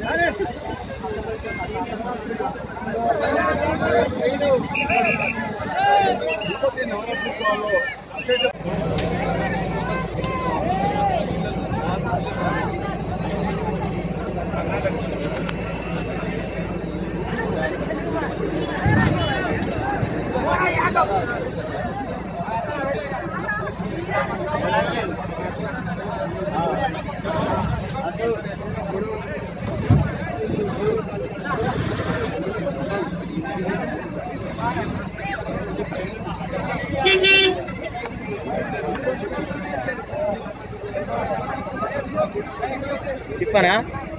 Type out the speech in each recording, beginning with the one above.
తిరుపతి నవరత్నాల్లో అశేష తిప్పనా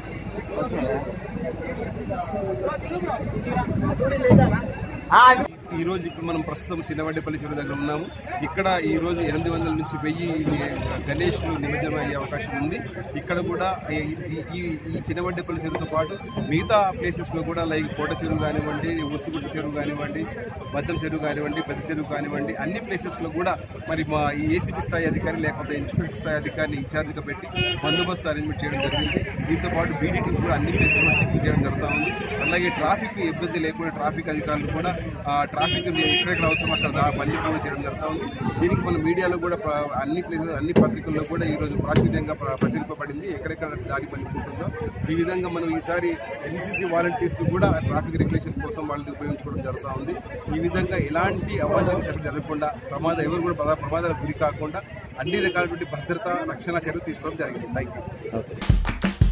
ఈ రోజు ఇప్పుడు మనం ప్రస్తుతం చిన్నవడ్డేపల్లి చెరువు దగ్గర ఉన్నాము ఇక్కడ ఈ రోజు ఎనిమిది వందల నుంచి వెయ్యి గణేష్లు నిమజ్జనం అయ్యే అవకాశం ఉంది ఇక్కడ కూడా ఈ- ఈ- ఈ ఈ చిన్నవడ్డేపల్లి చెరువుతో పాటు మిగతా ప్లేసెస్ లో కూడా లైక్ కోట చెరువు కానివ్వండి ఉసుగుట్ట చెరువు కానివ్వండి బద్దం చెరువు కానివ్వండి పెద్ద చెరువు కానివ్వండి అన్ని ప్లేసెస్ లో కూడా మరి మా ఈ ఏసీపీ స్థాయి అధికారి లేకపోతే ఇన్స్పెక్టర్ స్థాయి అధికారిని ఇన్ఛార్జ్ గా పెట్టి బందోబస్తు అరేంజ్మెంట్ చేయడం జరిగింది దీంతో పాటు బీడీటీ కూడా అన్ని ప్లేసెస్ లో చెక్ చేయడం జరుగుతూ ఉంది అలాగే ట్రాఫిక్ ఇబ్బంది లేకుండా ట్రాఫిక్ అధికారులు కూడా ఆ ట్రాఫిక్ ఎక్కడెక్కడ అవసరం అక్కడ దా- బండి పనులు చేయడం జరుగుతూ ఉంది దీనికి మన మీడియాలో కూడా ప్ర- అన్ని ప్లేసెస్ అన్ని పత్రికల్లో కూడా ఈ రోజు ప్రాచుర్యంగా ప్ర- ప్రచురింపబడింది ఎక్కడెక్కడ దారి పనికుంటుందో ఈ విధంగా మనం ఈసారి ఎన్సీసీ వాలంటీర్స్ కూడా ట్రాఫిక్ రెగ్యులేషన్ కోసం వాళ్ళని ఉపయోగించుకోవడం జరుగుతూ ఉంది ఈ విధంగా ఎలాంటి అవాంఛనీయ చర్యలు జరగకుండా ప్రమాద ఎవరు కూడా ప్రమా- ప్రమాదాలకు గురి కాకుండా అన్ని రకాలటువంటి భద్రత రక్షణ చర్యలు తీసుకోవడం జరిగింది థ్యాంక్ యూ ఓకే